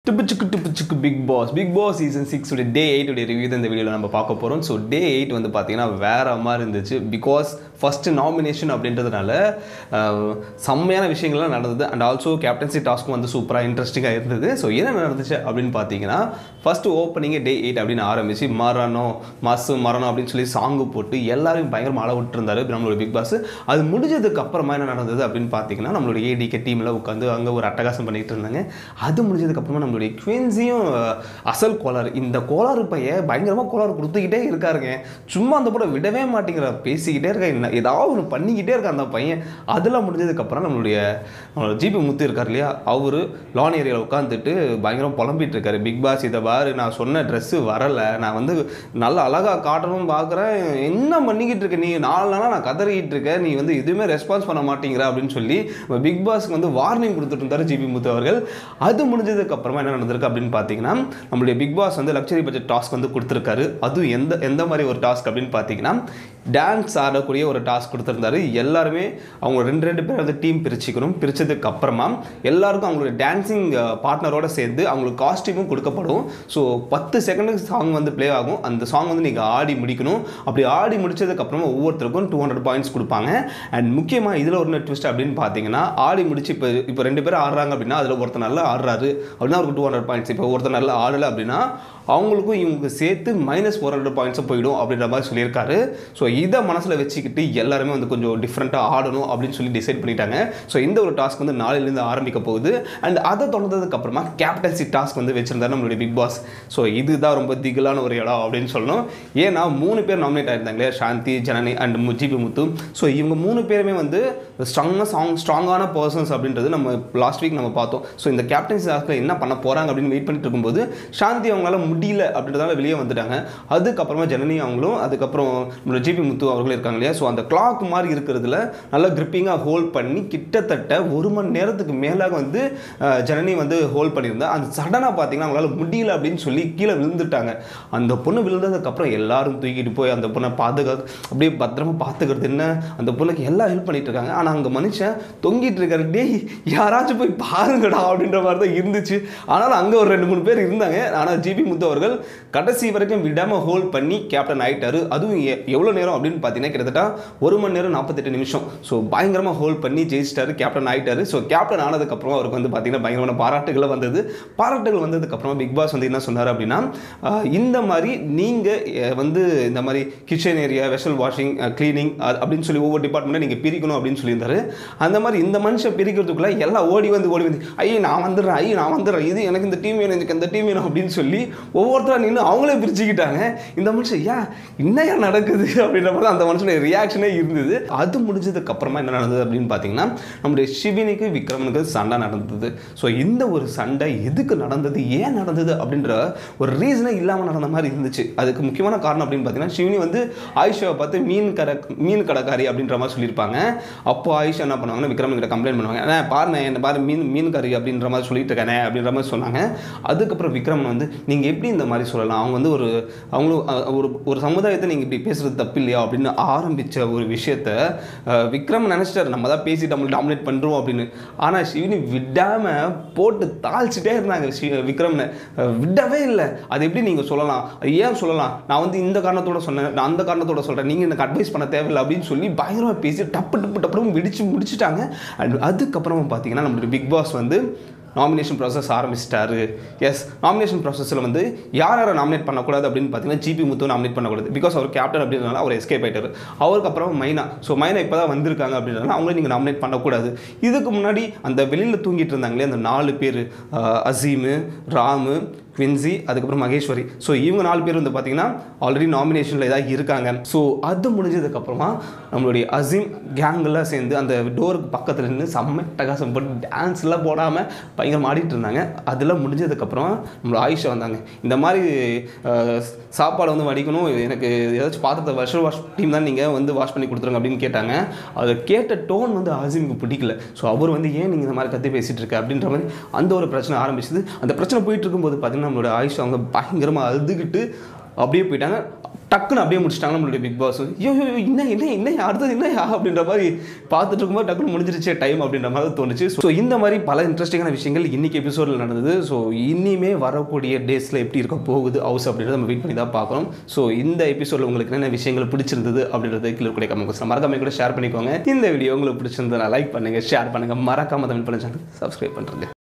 டிப்பிச்சுக்கு டிப்பிச்சுக்கு Bigg Boss Bigg Boss season six உடைய day eight உடைய ரிவ்யூ தான் இந்த வீடியோவில் நம்ம பார்க்க போகிறோம் ஸோ டே எயிட் வந்து பார்த்தீங்கன்னா வேற மாதிரி இருந்துச்சு பிகாஸ் ஃபஸ்ட்டு நாமினேஷன் அப்படின்றதுனால அஹ், செம்மையான விஷயங்கள்லாம் நடந்தது அண்ட் ஆல்சோ கேப்டன்சி டாஸ்க்கும் வந்து சூப்பராக இன்ட்ரெஸ்டிங்காக இருந்தது ஸோ என்ன நடந்துச்சு அப்படின்னு பார்த்தீங்கன்னா ஃபஸ்ட்டு ஓப்பனிங்கே டே எயிட் அப்படின்னு ஆரம்பிச்சு மரணம் மசு மரணம் அப்படின்னு சொல்லி சாங்கு போட்டு எல்லாரையும் பயங்கரமாக அழ விட்டுருந்தாரு நம்மளோட பிக் பாஸ் அது முடிஞ்சதுக்கு அப்புறமா என்ன நடந்தது அப்படின்னு பார்த்தீங்கன்னா நம்மளோட ஏடிகே டீமில் உட்காந்து அங்கே ஒரு அட்டகாசம் பண்ணிட்டு இருந்தாங்க அது முடிஞ்சதுக்கு அப்புறமா நம்மளுடைய குவின்ஸையும் அசல் கோளாறு இந்த கோளாறு பையன் பயங்கரமாக கோளாறு கொடுத்துக்கிட்டே இருக்காருங்க சும்மா அந்த படம் விடவே மாட்டேங்கிற பேசிக்கிட்டே இருக்க என்ன ஏதாவது ஒன்று பண்ணிக்கிட்டே இருக்க அந்த பையன் அதெல்லாம் முடிஞ்சதுக்கப்புறம் நம்மளுடைய நம்மளோட ஜிபி முத்து இருக்கார் இல்லையா அவர் லான் ஏரியாவில் உட்காந்துட்டு பயங்கரம் புலம்பிட்டு இருக்காரு பிக் பாஸ் இதை பாரு நான் சொன்ன ட்ரெஸ்ஸு வரலை நான் வந்து நல்லா அழகாக காட்டணும் பார்க்குறேன் என்ன பண்ணிக்கிட்டு இருக்க நீ நாலு நாளாக நான் கதறிக்கிட்டு இருக்கேன் நீ வந்து எதுவுமே ரெஸ்பான்ஸ் பண்ண மாட்டேங்கிற அப்படின்னு சொல்லி பிக் பாஸ்க்கு வந்து வார்னிங் கொடுத்துட்டு இருந்தார் ஜிபி முத்து அவர்கள் அது முடிஞ்சதுக்கு அப்புறமா என்ன நடந்திருக்கு அப்படின்னு பார்த்தீங்கன்னா நம்மளுடைய பிக் பாஸ் வந்து லக்ஸரி பட்ஜெட் டாஸ்க் வந்து கொடுத்துருக்காரு அதுவும் எந்த எந்த மாதிரி ஒரு டாஸ்க் அப்படின்னு பார்த்தீங்கன்னா டான்ஸ் ஆடக்கூடிய ஒரு டாஸ்க் கொடுத்துருந்தாரு எல்லாருமே அவங்க ரெண்டு ரெண்டு பேர் வந்து டீம் பிரிச்சுக்கணும் பிரிச்சதுக்கு அப்புறமா எல்லாருக்கும் அவங்களுடைய டான்சிங் பார்ட்னரோட சேர்ந்து அவங்களுக்கு காஸ்டியூமும் கொடுக்கப்படும் ஸோ பத்து செகண்டுக்கு சாங் வந்து ப்ளே ஆகும் அந்த சாங் வந்து நீங்கள் ஆடி முடிக்கணும் அப்படி ஆடி முடிச்சதுக்கு அப்புறமா ஒவ்வொருத்தருக்கும் டூ ஹண்ட்ரட் பாயிண்ட்ஸ் கொடுப்பாங்க அண்ட் முக்கியமாக இதில் ஒரு ட்விஸ்ட் அப்படின்னு பார்த்தீங்கன்னா ஆடி முடிச்சு இப்போ இப்போ ரெண்டு பேரும் ஆடுறாங்க அப்படின்னா அதில் ஒருத்தர் நல்லா ஆடுறாரு அப்படின்னா அவருக்கு டூ ஹண்ட்ரட் பாயிண்ட்ஸ் இப்போ ஒருத்தர் நல்லா ஆடலை அப்படின்னா அவங்களுக்கும் இவங்க சேர்த்து மைனஸ் ஃபோர் ஹண்ட்ரட் பாயிண்ட்ஸும் போயிடும் அப்படின்ற மாதிரி சொல்லியிருக்காரு ஸோ இதை மனசில் வச்சுக்கிட்டு எல்லாருமே வந்து கொஞ்சம் டிஃப்ரெண்ட்டாக ஆடணும் அப்படின்னு சொல்லி டிசைட் பண்ணிட்டாங்க ஸோ இந்த ஒரு டாஸ்க் வந்து நாளையிலேருந்து ஆரம்பிக்க போகுது அண்ட் அதை தொடர்ந்ததுக்கு அப்புறமா கேப்டன்சி டாஸ்க் வந்து வச்சிருந்தாரு நம்மளுடைய பிக் பாஸ் ஸோ இதுதான் ரொம்ப திகிலான ஒரு இடம் அப்படின்னு சொல்லணும் ஏன்னா மூணு பேர் நாமினேட் ஆயிருந்தாங்களே Shanti Janani and GP Muthu so இவங்க மூணு பேருமே வந்து ஸ்ட்ராங்காக சாங் ஸ்ட்ராங்கான பர்சன்ஸ் அப்படின்றது நம்ம லாஸ்ட் வீக் நம்ம பார்த்தோம் ஸோ இந்த கேப்டன்சி டாஸ்க்கில் என்ன பண்ண போகிறாங்க அப்படின்னு வெயிட் பண்ணிட்டு இருக்கும்போது சாந்தி அவங்களால முடியல அப்படின்றதால வெளியே வந்துட்டாங்க அதுக்கப்புறமா ஜனனி அவங்களும் அதுக்கப்புறம் நம்மளோட ஜிபி முத்து அவர்களும் இருக்காங்க இல்லையா ஸோ அந்த கிளாக் மாதிரி இருக்கிறதுல நல்லா கிரிப்பிங்காக ஹோல்ட் பண்ணி கிட்டத்தட்ட ஒரு மணி நேரத்துக்கு மேலாக வந்து அஹ், ஜனனி வந்து ஹோல்ட் பண்ணியிருந்தா அந்த சடனாக பார்த்தீங்கன்னா அவங்களால முடியல அப்படின்னு சொல்லி கீழே விழுந்துட்டாங்க அந்த பொண்ணு விழுந்ததுக்கப்புறம் எல்லாரும் தூக்கிட்டு போய் அந்த பொண்ணை பாதுகாக்க அப்படியே பத்திரமா பார்த்துக்கிறது என்ன அந்த பொண்ணுக்கு எல்லாம் ஹெல்ப் பண்ணிட்டு இருக்காங்க ஆனால் அங்கே மனுஷன் தொங்கிட்டு இருக்காரு டேய் யாராச்சும் போய் பாருங்கடா அப்படின்ற மாதிரி தான் இருந்துச்சு ஆனாலும் அங்கே ஒரு ரெண்டு மூணு பேர் இருந்தாங்க ஆனால் ஜிபி முத்து அவர்கள் கடைசி வரைக்கும் விடாமல் ஹோல்ட் பண்ணி கேப்டன் ஆயிட்டாரு அதுவும் எ- எவ்வளோ நேரம் அப்படின்னு பார்த்தீங்கன்னா கிட்டத்தட்ட ஒரு மணி நேரம் நாற்பத்தெட்டு நிமிஷம் ஸோ பயங்கரமாக ஹோல்ட் பண்ணி ஜெயிச்சிட்டாரு கேப்டன் ஆயிட்டாரு ஸோ கேப்டன் ஆனதுக்கப்புறம் அவருக்கு வந்து பார்த்தீங்கன்னா பயங்கரமான பாராட்டுகள் வந்தது பாராட்டுகள் வந்ததுக்கப்புறமா பிக் பாஸ் வந்து என்ன சொன்னார் அப்படின்னா ஆஹ், இந்த மாதிரி நீங்கள் வந்து இந்த மாதிரி kitchen area vessel washing cleaning அப்படின்னு சொல்லி ஒவ்வொரு டிபார்ட்மெண்ட்டை நீங்கள் பிரிக்கணும் அப்படின்னு சொல்லியிருந்தாரு அந்த மாதிரி இந்த மனுஷன் பிரிக்கிறதுக்குள்ள எல்லாம் ஓடி வந்து ஓடி வந்து ஐயோ நான் வந்துடுறேன் ஐயோ நான் வந்துடுறேன் இது எனக்கு இந்த டீம் வேணும் எனக்கு இந்த டீம் வேணும் அப்படின்னு சொல்லி ஒவ்வொருத்தராக நின்று அவங்களே பிரிச்சுக்கிட்டாங்க இந்த மனுஷன் ஏன் என்னையா நடக்குது அப்படின்ற மாதிரி அந்த மனுஷனுடைய ரியாக்ஷனே இருந்தது அது முடிஞ்சதுக்கு அப்புறமா என்ன நடந்தது அப்படின்னு பார்த்தீங்கன்னா நம்முடைய சிவினிக்கு விக்ரமனுக்கு சண்டை நடந்தது ஸோ இந்த ஒரு சண்டை எதுக்கு நடந்தது ஏன் நடந்தது அப்படின்ற ஒரு ரீசனே இல்லாமல் நடந்த மாதிரி இருந்துச்சு அதுக்கு முக்கியமான காரணம் அப்படின்னு பார்த்தீங்கன்னா சிவினி வந்து ஆயிஷாவை பார்த்து மீன் கடை மீன் கடைக்காரி அப்படின்ற மாதிரி சொல்லியிருப்பாங்க அப்போ ஆயிஷா என்ன பண்ணுவாங்கன்னா விக்ரமன் கிட்ட கம்ப்ளைண்ட் பண்ணுவாங்க அண்ணா பாருண்ணே என்ன பாரு மீன் மீன் கறி அப்படின்ற மாதிரி சொல்லிட்டு இருக்கானே அப்படின்ற மாதிரி சொன்னாங்க அதுக்கப்புறம் விக்ரமன் வந்து நீங்கள் எப்படி இந்த மாதிரி சொல்லலாம் அவங்க வந்து ஒரு அவங்களும் அஹ், ஒரு ஒரு சமுதாயத்தை நீங்கள் இப்படி பேசுறது தப்பு இல்லையா அப்படின்னு ஆரம்பித்த ஒரு விஷயத்த அஹ், விக்ரம் நினச்சிட்டாரு நம்ம தான் பேசி நம்மளை டாமினேட் பண்ணுறோம் அப்படின்னு ஆனால் சிவனி விடாமல் போட்டு தாழ்ச்சிட்டே இருந்தாங்க ஷி- விக்ரம்னு அஹ், விடவே இல்லை அது எப்படி நீங்கள் சொல்லலாம் அது ஏன் சொல்லலாம் நான் வந்து இந்த காரணத்தோட சொன்னேன் நான் அந்த காரணத்தோட சொல்கிறேன் நீங்கள் எனக்கு அட்வைஸ் பண்ண தேவையில்லை அப்படின்னு சொல்லி பயங்கரமாக பேசி டப்பு டப்பு டப்புன்னு விடிச்சு முடிச்சிட்டாங்க அண்ட் அதுக்கப்புறமா பார்த்தீங்கன்னா நம்மளுடைய பிக் பாஸ் வந்து நாமினேஷன் ப்ராசஸ் ஆரம்பிச்சிட்டாரு எஸ் நாமினேஷன் ப்ராசஸில் வந்து யார் யாரை நாமினேட் பண்ணக்கூடாது அப்படின்னு பார்த்தீங்கன்னா ஜிபி முத்து நாமினேட் பண்ணக்கூடாது பிகாஸ் அவர் கேப்டன் அப்படின்றனால அவர் எஸ்கேப் ஆயிட்டாரு அவருக்கு அப்புறம் மைனா ஸோ மைனா இப்போ தான் வந்திருக்காங்க அப்படின்றனால அவங்களே நீங்கள் நாமினேட் பண்ணக்கூடாது இதுக்கு முன்னாடி அந்த வெளியில் தூங்கிட்டு இருந்தாங்களே அந்த நாலு பேர் அசீமு ராமு குவின்சி அதுக்கப்புறம் மகேஸ்வரி ஸோ இவங்க நாலு பேர் வந்து பார்த்தீங்கன்னா ஆல்ரெடி நாமினேஷனில் ஏதாவது இருக்காங்க ஸோ அது முடிஞ்சதுக்கப்புறமா நம்மளுடைய அசீம் கேங்கெல்லாம் சேர்ந்து அந்த டோருக்கு பக்கத்தில் நின்று செம்ம டகாசம் போட்டு டான்ஸ்லாம் போடாமல் பயங்கரம் ஆடிட்டு இருந்தாங்க அதெல்லாம் முடிஞ்சதுக்கப்புறம் நம்மளோட ஆயிஷா வந்தாங்க இந்த மாதிரி அஹ், சாப்பாடு வந்து வடிக்கணும் எனக்கு ஏதாச்சும் பாத்திரத்தை வருஷம் வாஷ் டீம் தான் நீங்கள் வந்து வாஷ் பண்ணி கொடுத்துருங்க அப்படின்னு கேட்டாங்க அதை கேட்ட டோன் வந்து அசீமுக்கு பிடிக்கல ஸோ அவர் வந்து ஏன் நீங்கள் இந்த மாதிரி கத்தி பேசிகிட்டு இருக்க அப்படின்ற மாதிரி அந்த ஒரு பிரச்சனை ஆரம்பிச்சது அந்த பிரச்சனை போயிட்டு இருக்கும்போது பார்த்தீங்கன்னா நம்மளோட ஆயுஷ் அவங்க பயங்கரமாக அழுதுகிட்டு அப்படியே போயிட்டாங்க டக்குன்னு அப்படியே முடிச்சிட்டாங்க நம்மளுடைய பிக் பாஸ் ஐயோ ஐயோ, என்ன என்ன என்ன அடுத்தது என்ன அப்படின்ற மாதிரி பார்த்துட்டு இருக்கும்போது டக்குன்னு முடிஞ்சிருச்சே டைம் அப்படின்ற மாதிரி தோணுச்சு ஸோ இந்த மாதிரி பல இன்ட்ரெஸ்டிங்கான விஷயங்கள் இன்னைக்கு எபிசோடில் நடந்தது ஸோ இனிமே வரக்கூடிய டேஸில் எப்படி இருக்க போகுது ஹவுஸ் அப்படின்றத நம்ம வெயிட் பண்ணி தான் பார்க்கணும் ஸோ இந்த எபிசோடில் உங்களுக்கு என்னென்ன விஷயங்கள் பிடிச்சிருந்தது அப்படின்றத கீழே கூட கமெண்ட் மறக்காம கூட ஷேர் பண்ணிக்கோங்க இந்த வீடியோ உங்களுக்கு பிடிச்சிருந்தா லைக் பண்ணுங்க ஷேர் பண்ணுங்க மறக்காம தமிழ் பண்ண சேனல் சப்ஸ்கிரைப் பண்ணுறேங்க